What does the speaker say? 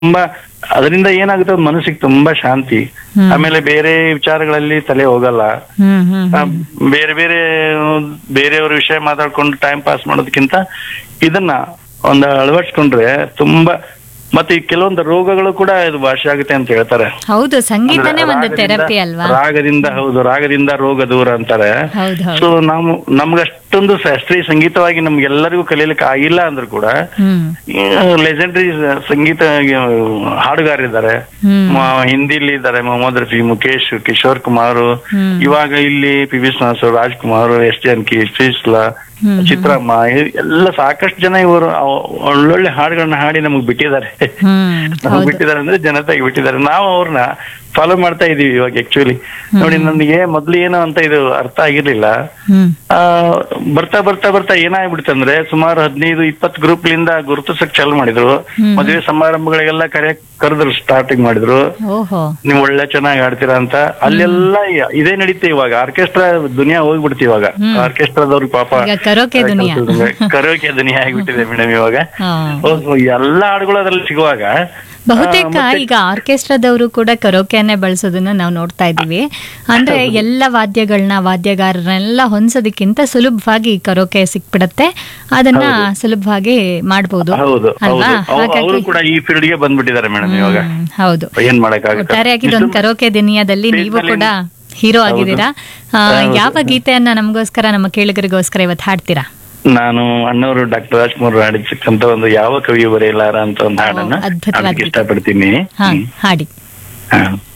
ತುಂಬಾ ಅದರಿಂದ ಏನಾಗುತ್ತೆ ಅಂದ್ರೆ ಮನಸ್ಸಿಗೆ ತುಂಬಾ ಶಾಂತಿ ಆಮೇಲೆ ಬೇರೆ ವಿಚಾರಗಳಲ್ಲಿ ತಲೆ ಹೋಗಲ್ಲ ಹ್ಮ್ ಹ್ಮ್ ಆ, ಬೇರೆ ಬೇರೆ ಬೇರೆಯವ್ರ ವಿಷಯ ಮಾತಾಡ್ಕೊಂಡು ಟೈಮ್ ಪಾಸ್ ಮಾಡೋದಕ್ಕಿಂತ ಇದನ್ನ ಒಂದು ಅಳವಡಿಸ್ಕೊಂಡ್ರೆ ತುಂಬಾ ಮತ್ತೆ ಈ ಕೆಲವೊಂದು ರೋಗಗಳು ಕೂಡ ಇದು ವಾಸಿ ಆಗುತ್ತೆ ಅಂತ ಹೇಳ್ತಾರೆ ಹೌದು ಸಂಗೀತನೇ ಅಂದ್ರೆ ಒಂದು ರಾಗದಿಂದ- ಥೆರಪಿ ಅಲ್ವಾ ರಾಗದಿಂದ ಹೌದು ರಾಗದಿಂದ ರೋಗ ದೂರ ಅಂತಾರೆ ಹೌದು ಹೌದು ಸೊ ನಾವು ನಮ್ಗಷ್ಟೊಂದು ಶಾಸ್ತ್ರೀಯ ಸಂಗೀತವಾಗಿ ನಮ್ಗೆಲ್ಲರಿಗೂ ಕಲೀಲಿಕ್ಕೆ ಆಗಿಲ್ಲ ಅಂದ್ರೂ ಕೂಡ ಹ್ಮ್ ಲೆಜೆಂಡರಿ ಸಂಗೀತ ಆ, ಹಾಡುಗಾರಿದ್ದಾರೆ ಹ್ಮ್ ಮ- ಹಿಂದಿಲಿ ಇದ್ದಾರೆ ಮೊಹಮ್ಮದ್ ರಫಿ ಮುಖೇಶ್ ಕಿಶೋರ್ ಕುಮಾರ್ ಹ್ಮ್. ಇವಾಗ ಇಲ್ಲಿ P V Srinivas Rajkumar S Janaki ಶ್ರೀಶ್ಲಾ ಹ್ಮ್, ಹ್ಮ್. ಚಿತ್ರಮ್ಮ ಇ- ಎಲ್ಲ ಸಾಕಷ್ಟು ಜನ ಇವರು ಅವ್- ಒಳ್ಳೊಳ್ಳೆ ಹಾಡುಗಳನ್ನ ಹಾಡಿ ನಮಗ್ ಬಿಟ್ಟಿದ್ದಾರೆ ಹ್ಮ್ ನಮಗ್ ಹೌದು ಬಿಟ್ಟಿದ್ದಾರೆ ಅಂದ್ರೆ ಜನತೆಗೆ ಬಿಟ್ಟಿದ್ದಾರೆ ನಾವು ಅವ್ರನ್ನ ಫಾಲೋ ಮಾಡ್ತಾ ಇದೀವಿ ಇವಾಗ ಆಕ್ಚುಲಿ ನೋಡಿ ನನಗೆ ಮೊದ್ಲು ಏನು ಅಂತ ಇದು ಅರ್ಥ ಆಗಿರ್ಲಿಲ್ಲ ಹ್ಮ್ ಆ, ಬರ್ತಾ ಬರ್ತಾ ಬರ್ತಾ ಏನಾಗ್ಬಿಡ್ತಂದ್ರೆ ಸುಮಾರು ಹದಿನೈದು ಇಪ್ಪತ್ತು ಗ್ರೂಪ್ ಲಿಂದ ಗುರುತಿಸಕ್ ಚಾಲು ಮಾಡಿದ್ರು ಹ್ಮ್. ಮದುವೆ ಸಮಾರಂಭಗಳಿಗೆಲ್ಲ ಕರೆ ಕರೆದ್ರು ಸ್ಟಾರ್ಟಿಂಗ್ ಮಾಡಿದ್ರು ಓಹೋ ನೀವು ಒಳ್ಳೆ ಚೆನ್ನಾಗಿ ಆಡ್ತೀರಾ ಅಂತ ಅಲ್ಲೆಲ್ಲ ಇ- ಇದೇ ನಡೀತೆ ಇವಾಗ ಆರ್ಕೆಸ್ಟ್ರಾ ದುನಿಯಾ ಹೋಗ್ಬಿಡ್ತಿ ಇವಾಗ ಆರ್ಕೆಸ್ಟ್ರಾದವ್ರು ಪಾಪ ಈಗ ಕರೋಕೆ ದುನಿಯಾ. ಕರೋಕೆ ದುನಿಯಾ ಆಗಿಬಿಟ್ಟಿದೆ ಮೇಡಮ್ ಇವಾಗ ಹಾ. ಓ, ಎಲ್ಲ ಹಾಡುಗಳು ಅದ್ರಲ್ಲಿ ಸಿಗುವಾಗ ಬಹುತೇಕ ಈಗ ಆರ್ಕೆಸ್ಟ್ರಾದವರು ಕೂಡ ಕರೋಕೆಯನ್ನೇ ಬಳಸೋದನ್ನ ನಾವು ನೋಡ್ತಾ ಇದ್ದೀವಿ ಅಂದ್ರೆ ಎಲ್ಲ ವಾದ್ಯಗಳನ್ನ ವಾದ್ಯಗಾರರನ್ನೆಲ್ಲ ಹೊಂದೋದಕ್ಕಿಂತ ಸುಲಭವಾಗಿ ಕರೋಕೆ ಸಿಕ್ಬಿಡತ್ತೆ ಅದನ್ನ ಸುಲಭವಾಗಿ ಮಾಡಬಹುದು ಹೌದು ಹೌದು ಅಲ್ವಾ ಅವರು ಹಾಗಾಗಿ ಕೂಡ ಈ ಫೀಲ್ಡ್ ಗೆ ಬಂದ್ಬಿಟ್ಟಿದ್ದಾರೆ ಮೇಡಮ್ ಇವಾಗ ಹ್ಮ್, ಹೌದು ಏನ್ ಮಾಡಕ್ಕಾಗುತ್ತೆ ಒಟ್ಟಾರೆಯಾಗಿ ಇದೊಂದು ಕರೋಕೆ ದುನಿಯಾದಲ್ಲಿ ನೀವು ಕೂಡ ಹೀರೋ ಆಗಿದ್ದೀರಾ ಆ, ಯಾವ ಗೀತೆಯನ್ನ ನಮಗೋಸ್ಕರ ನಮ್ಮ ಕೇಳುಗರಿಗೋಸ್ಕರ ಇವತ್ತು ಹಾಡ್ತೀರಾ ನಾನು ಅಣ್ಣವರು ಡಾಕ್ಟರ್ ರಾಜ್ಕುಮಾರ್ ಹಾಡಿರ್ತಕ್ಕಂತ ಒಂದು ಯಾವ ಕವಿಯು ಬರೆಯಲಾರ ಅಂತ ಒಂದು ಹಾಡನ್ನ ಅದ್ಭುತವಾದ ಹಾಡಕ್ಕೆ ಗೀತೆ. ಇಷ್ಟಪಡ್ತೀನಿ ಹಾ ಹ್ಮ್. ಹಾಡಿ ಹಾ.